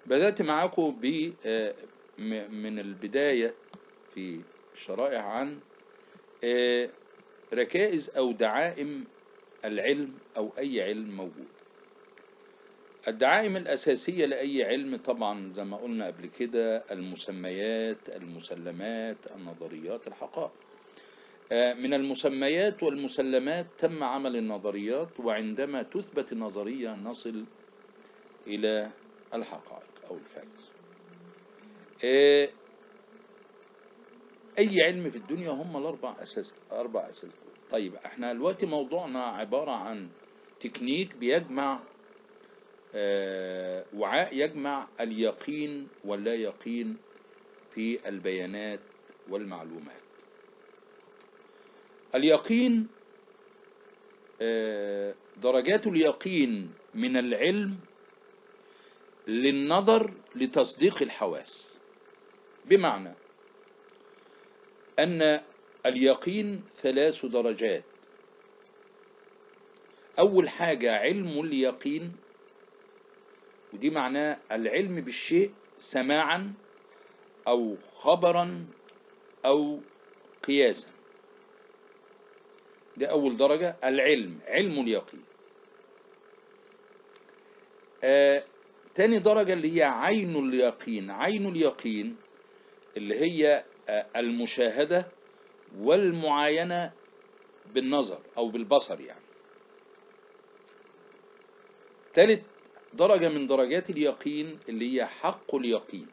بدأت معاكم ب آه، م- من البداية في الشرائع عن آه، ركائز أو دعائم العلم أو أي علم موجود الدعائم الأساسية لأي علم طبعا زي ما قلنا قبل كده المسميات المسلمات النظريات الحقائق آه، من المسميات والمسلمات تم عمل النظريات وعندما تثبت النظرية نصل إلى الحقائق أو الفاكتس آه، أي علم في الدنيا هم الأربع أساس أربع أساس طيب احنا دلوقتي موضوعنا عبارة عن تكنيك بيجمع آه، وعاء يجمع اليقين واللا يقين في البيانات والمعلومات اليقين آه، درجات اليقين من العلم للنظر لتصديق الحواس بمعنى أن اليقين ثلاث درجات أول حاجة علم اليقين ودي معناه العلم بالشيء سماعا أو خبرا أو قياسا ده أول درجة العلم علم اليقين آه تاني درجة اللي هي عين اليقين عين اليقين اللي هي آه المشاهدة والمعاينة بالنظر أو بالبصر يعني تالت درجة من درجات اليقين اللي هي حق اليقين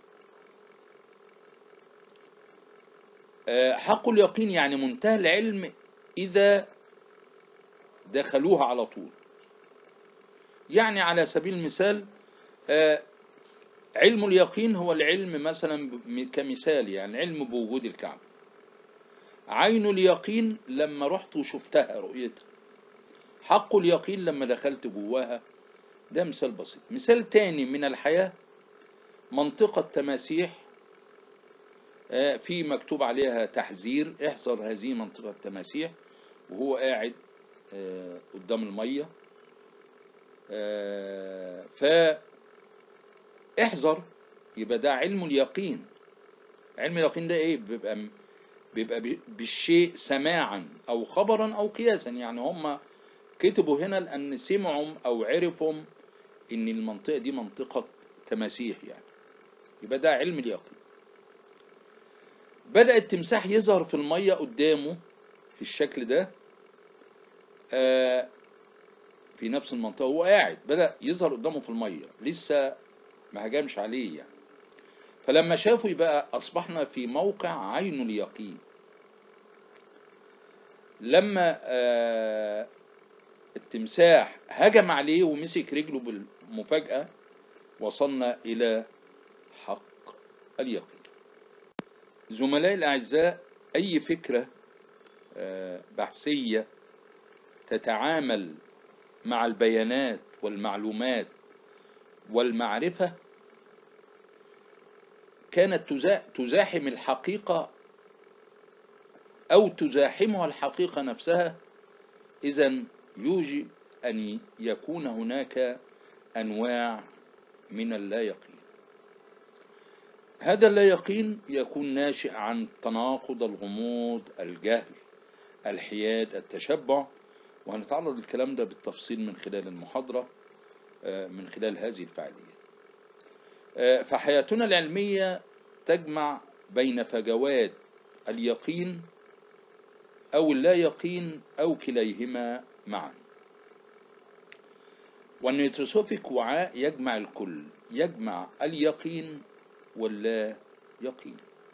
آه، حق اليقين يعني منتهى العلم إذا دخلوها على طول يعني على سبيل المثال آه، علم اليقين هو العلم مثلا ب- كمثال يعني علم بوجود الكعبة عين اليقين لما رحت وشفتها رؤيتها حق اليقين لما دخلت جواها ده مثال بسيط مثال تاني من الحياة منطقة تماسيح آه، في مكتوب عليها تحذير احذر هذه منطقة تماسيح وهو قاعد آه، قدام المية آه، ف احذر يبقى ده علم اليقين علم اليقين ده ايه بيبقى بيبقى ب- بالشيء سماعا او خبرا او قياسا يعني هم كتبوا هنا لان سمعوا او عرفوا ان المنطقه دي منطقه تماسيح يعني يبقى ده علم اليقين بدأ التمساح يظهر في المية قدامه في الشكل ده آه، في نفس المنطقة وهو قاعد بدأ يظهر قدامه في المية لسه ما هجمش عليه يعني فلما شافوا يبقى أصبحنا في موقع عين اليقين لما آه، التمساح هجم عليه ومسك رجله بالمفاجأة وصلنا إلى حق اليقين زملائي الأعزاء أي فكرة آه، بحثية تتعامل مع البيانات والمعلومات والمعرفة كانت تزا- تزاحم الحقيقة أو تزاحمها الحقيقة نفسها إذا يوجب أن يكون هناك أنواع من اللا يقين هذا اللا يقين يكون ناشئ عن تناقض الغموض الجهل الحياد التشبع وهنتعرض للكلام ده بالتفصيل من خلال المحاضرة آه، من خلال هذه الفعاليات آه، فحياتنا العلمية تجمع بين فجوات اليقين أو اللا يقين أو كليهما معا والنيوتروسوفيك وعاء يجمع الكل يجمع اليقين واللا يقين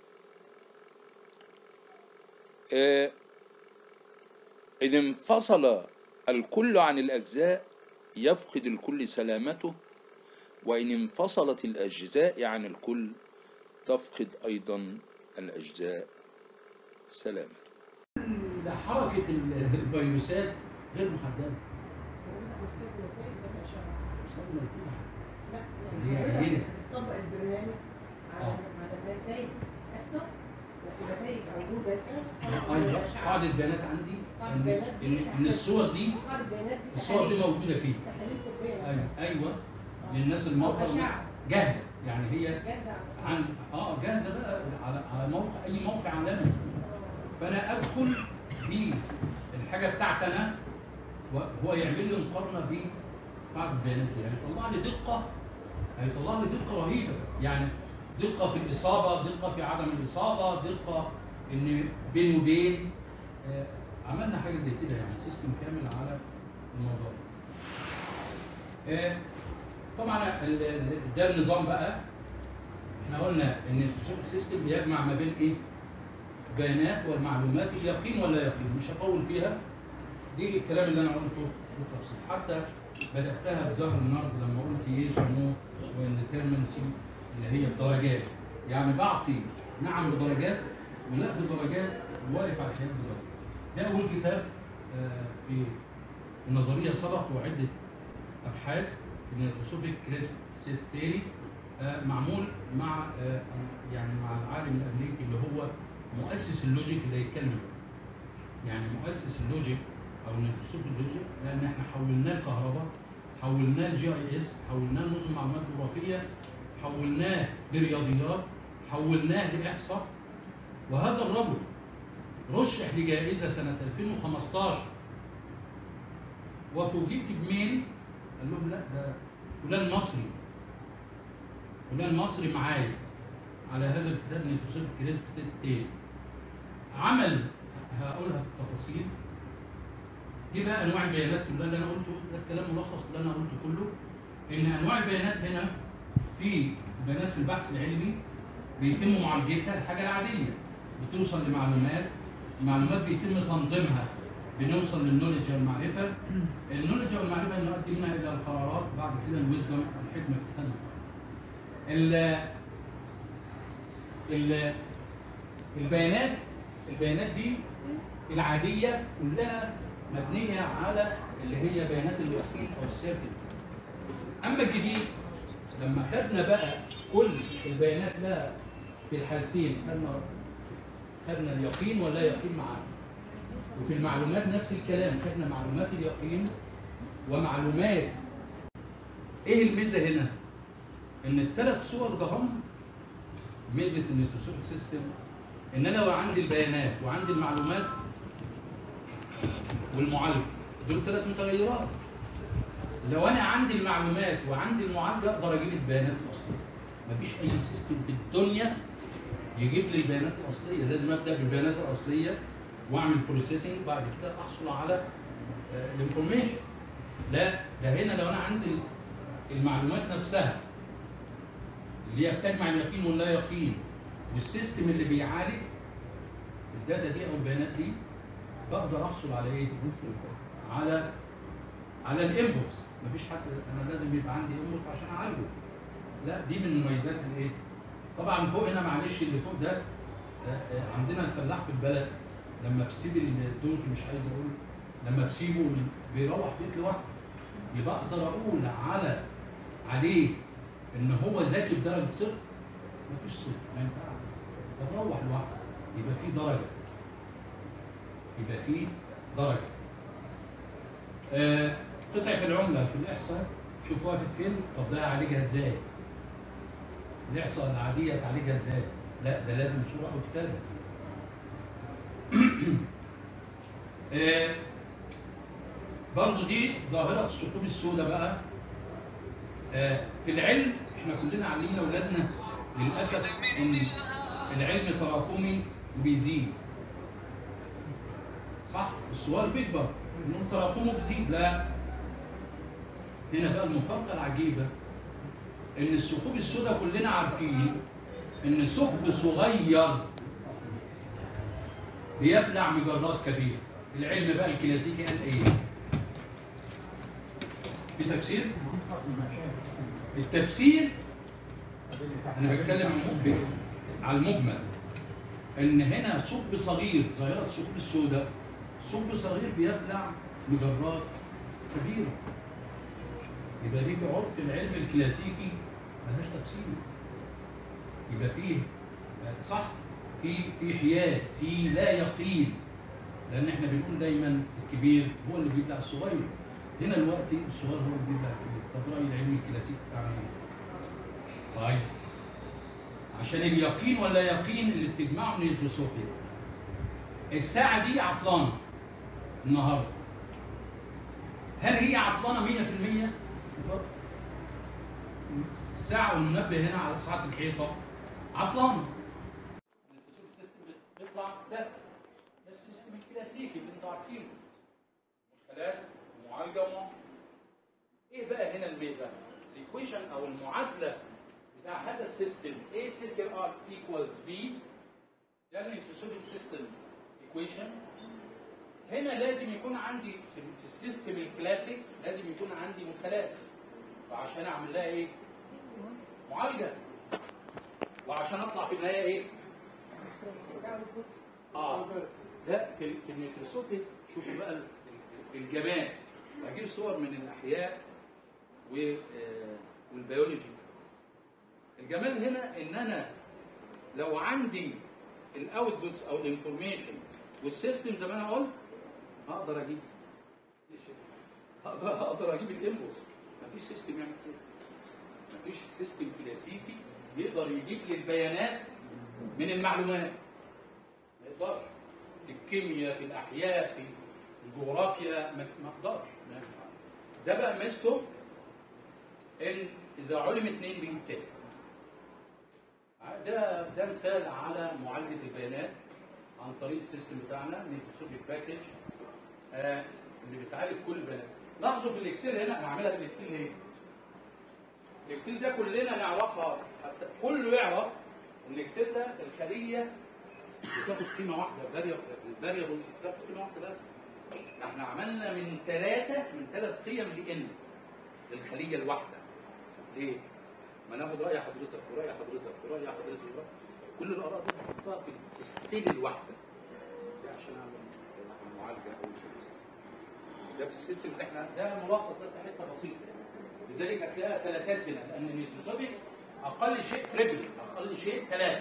آه، إذا انفصل الكل عن الأجزاء يفقد الكل سلامته وإن انفصلت الأجزاء عن الكل تفقد أيضا الأجزاء سلامته حركة ال- الفيروسات غير محددة وصلنا لكده. هي عينة. طبق البرنامج على آه. على نتائج تحصل نتائج او داتا أيوة قاعدة بيانات عندي قاعدة إن, بيانات دي إن, إن الصور دي قاعدة بيانات دي الصور دي تحاليل- موجودة فيه تحاليل طبية أيوة مثلا. أيوة آه. للناس أو المرضى أشعة جاهزه يعني هي جاهزة عن اه جاهزه بقى على على موقع اي موقع عالمي فانا ادخل بالحاجه بتاعتي انا وهو يعمل لي مقارنه بقاعده البيانات دي هيطلع لي دقه هيطلع لي دقه رهيبه يعني دقه في الاصابه دقه في عدم الاصابه دقه ان بين وبين آه عملنا حاجه زي كده يعني سيستم كامل على الموضوع ده. آه طبعا ال- ال- ده النظام بقى احنا قلنا ان السيستم بيجمع ما بين ايه؟ بيانات والمعلومات اليقين ولا يقين مش هطول فيها دي الكلام اللي انا قلته بالتفصيل حتى بداتها بظهر النهارده لما قلت يس ونو وانديترمنسي اللي هي الدرجات يعني بعطي نعم بدرجات ولا بدرجات واقف على الحياه بدرجات ده اول كتاب آه، في النظريه سبق وعده ابحاث في الفلسفيك كريسب سيت ثيري آه، معمول مع آه، يعني مع العالم الامريكي اللي هو مؤسس اللوجيك اللي هيتكلم عنه. يعني مؤسس اللوجيك او الفلسفه اللوجيك لان احنا حولناه الكهرباء حولناه الجي اي اس حولناه لنظم معلومات جغرافيه حولناه لرياضيات حولناه لاحصاء وهذا الرجل رشح لجائزه سنه 2015 وفوجئت بميل قال لهم لا ده فلان مصري فلان مصري معايا على هذا الكتاب نيتروسيف كريسب ايه عمل هقولها في التفاصيل دي بقى انواع البيانات كلها اللي انا قلته ده الكلام ملخص اللي انا قلته كله ان انواع البيانات هنا في بيانات في البحث العلمي بيتم معالجتها الحاجه العاديه بتوصل لمعلومات المعلومات بيتم تنظيمها بنوصل للنولج والمعرفه النولج والمعرفه نؤدي منها الى القرارات بعد كده الويزدم الحكمه في هذا ال ال البيانات البيانات دي العاديه كلها مبنيه على اللي هي بيانات اليقين او السيرتين اما الجديد لما خدنا بقى كل البيانات لها في الحالتين خدنا خدنا اليقين ولا يقين معاه وفي المعلومات نفس الكلام خدنا معلومات اليقين ومعلومات ايه الميزه هنا؟ ان الثلاث صور ده هم ميزه النيوتروسوفت سيستم ان انا لو عندي البيانات وعندي المعلومات والمعالجه دول ثلاث متغيرات لو انا عندي المعلومات وعندي المعالجه اقدر اجيب البيانات الاصليه مفيش اي سيستم في الدنيا يجيب لي البيانات الاصليه لازم ابدا بالبيانات الاصليه واعمل بروسيسنج بعد كده احصل على الانفورميشن لا ده هنا لو انا عندي المعلومات نفسها اللي هي بتجمع اليقين واللا يقين والسيستم اللي بيعالج الداتا دي او البيانات دي بقدر احصل على ايه؟ على على الانبوتس مفيش حد انا لازم يبقى عندي انبوت عشان اعالجه لا دي من مميزات الايه؟ طبعا فوق هنا معلش اللي فوق ده آه، آه، عندنا الفلاح في البلد لما بسيب الدونكي مش عايز اقول لما بسيبه بيروح بيت لوحده يبقى اقدر اقول على عليه ان هو ذكي بدرجه صفر مفيش صفر ما ينفعش هتروح لوحده يبقى في درجه يبقى في درجه آه قطعه العمله في الاحصاء شوف وقفت فين طب ده اعالجها ازاي الاحصاء العاديه تعالجها ازاي لا ده لازم صوره او كتابه آه برضو دي ظاهرة الثقوب السوداء بقى آه في العلم احنا كلنا علمنا اولادنا للاسف ان العلم تراكمي وبيزيد صح السؤال بيكبر انه تراكمه بيزيد لا هنا بقى المفارقه العجيبه ان الثقوب السوداء كلنا عارفين ان ثقب صغير بيبلع مجرات كبيره العلم بقى الكلاسيكي قال ايه في تفسير التفسير انا بتكلم عن المجمل على المجمل ان هنا ثقب صغير ظاهره الثقوب السوداء ثقب صغير بيبلع مجرات كبيره يبقى دي في عرف العلم الكلاسيكي ملهاش تفسير يبقى فيه صح في في حياد في لا يقين لان احنا بنقول دايما الكبير هو اللي بيبلع الصغير هنا دلوقتي الصغير هو اللي بيبلع الكبير طب راي العلم الكلاسيكي بتاعنا ايه؟ طيب عشان اليقين ولا يقين اللي بتجمعه من الفلسفيا الساعة دي عطلانة النهارده هل هي عطلانة 100%؟ برضه. الساعة والمنبه هنا على ساعة الحيطة عطلانة الفلسفة السيستم بيطلع ده ده السيستم الكلاسيكي اللي انتوا عارفينه مدخلات ومعالجة ومعالجة ايه بقى هنا الميزة؟ الايكويشن او المعادلة بتاع هذا السيستم A circle R equals B ده الانفيسيبل سيستم ايكويشن هنا لازم يكون عندي في في السيستم الكلاسيك لازم يكون عندي مدخلات فعشان اعمل لها ايه؟ معالجة وعشان اطلع في النهاية ايه؟ اه لا في في الميكروسكوب شوفوا بقى ال- ال- الجمال هجيب صور من الاحياء و- آه، والبيولوجي الجمال هنا ان انا لو عندي الاوتبوتس او الانفورميشن والسيستم زي ما انا قلت هقدر اجيب هقدر هقدر اجيب الانبوتس مفيش سيستم يعمل كده مفيش سيستم كلاسيكي يقدر يجيب لي البيانات من المعلومات ما يقدرش في الكيمياء في الاحياء في الجغرافيا ما ما اقدرش ما ينفعش. ده بقى ميزته ان اذا علم اثنين بيجيب تاني ده ده مثال على معالجه البيانات عن طريق السيستم بتاعنا ميكروسوفت باكج آه اللي بتعالج كل البيانات لاحظوا في الاكسل هنا انا عاملها بالاكسل هنا الاكسل ده كلنا نعرفها حتى كله يعرف ان الاكسل ده الخليه بتاخد قيمه واحده الفاريبلز بتاخد قيمه واحده بس احنا عملنا من ثلاثه من ثلاث قيم لان للخليه الواحده ليه؟ ما ناخد راي حضرتك وراي حضرتك وراي حضرتك وراي كل الاراء دي نحطها في في السيل الواحده ده عشان اعمل معالجه او ده في السيستم اللي احنا ده ملخص بس حته بسيطه لذلك هتلاقيها ثلاثات هنا لان الميكروسكوبيك اقل شيء تريبل اقل شيء ثلاثه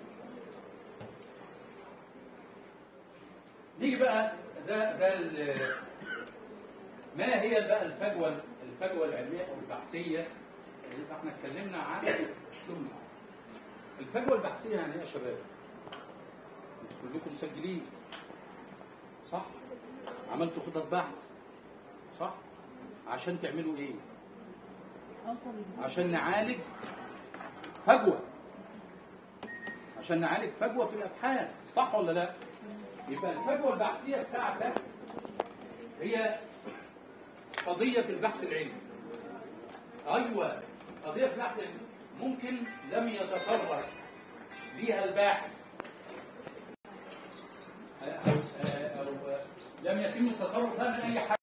نيجي بقى ده ده ال- ما هي بقى الفجوه الفجوه العلميه او البحثيه اللي احنا اتكلمنا عن اسلوبنا الفجوه البحثيه يعني ايه يا شباب؟ انتوا كلكم مسجلين صح؟ عملتوا خطط بحث صح؟ عشان تعملوا ايه؟ اوصل عشان نعالج فجوه عشان نعالج فجوه في الابحاث صح ولا لا؟ يبقى الفجوه البحثيه بتاعتك هي قضيه في البحث العلمي ايوه قضيه في البحث العلمي ممكن لم يتطرق ليها الباحث أو, أو, أو لم يتم التطرق لها من اي حد